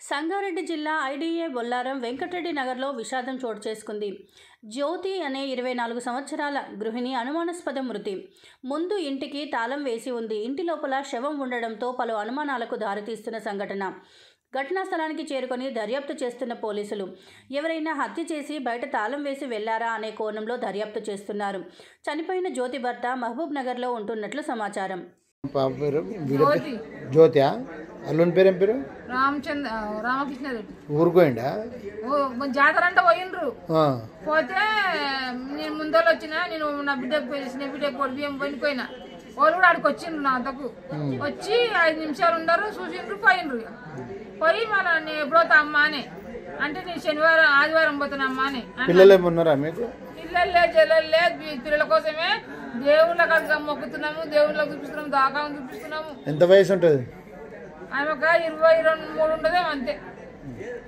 సంగారెడ్డి జిల్లా ఐడీఏ బొల్లారం వెంకటరెడ్డి నగర్లో విషాదం చోటు చేసుకుంది జ్యోతి అనే ఇరవై నాలుగు సంవత్సరాల గృహిణి అనుమానాస్పద మృతి ముందు ఇంటికి తాళం వేసి ఉంది ఇంటి లోపల శవం ఉండడంతో పలు అనుమానాలకు దారితీస్తున్న సంఘటన ఘటనా స్థలానికి చేరుకొని దర్యాప్తు చేస్తున్న పోలీసులు ఎవరైనా హత్య చేసి బయట తాళం వేసి వెళ్లారా అనే కోణంలో దర్యాప్తు చేస్తున్నారు చనిపోయిన జ్యోతి భర్త మహబూబ్ నగర్లో ఉంటున్నట్లు సమాచారం పాప పేరు వీడి పేరు జ్యోతియా అల్లుని పేరు ఏం పేరు రామచంద్ర రామకృష్ణ రెడ్డి ఊరుకోయిండా ఓ మన జాతర అంటే పోయిండ్రు ఆ, పోతే నేను ముందర వచ్చిన నేను నా బిడ్డకు పోయి చిన్న బిడ్డకు పొడి బియ్యం పోయిపోయినా వాళ్ళు కూడా ఆడికి వచ్చిండ్రు నా అంతకు వచ్చి ఐదు నిమిషాలు ఉండరు చూసిండ్రు పోయిండ్రు ఇక. పోయి మళ్ళీ నేను ఎప్పుడో అమ్మ అని అంటే నేను శనివారం ఆదివారం పోతున్నా అమ్మ అని పిల్లలు ఏమన్నారా మీకు పిల్లలు లేదు జల్లలు లేదు పి- పిల్లల కోసమే దేవుళ్ళ కనుక మొక్కుతున్నాము దేవుళ్ళకి చూపిస్తున్నాము దాకా చూపిస్తున్నాము ఎంత వయసు ఉంటుంది ఆమె ఒక ఇరవై రెండు మూడు ఉండదే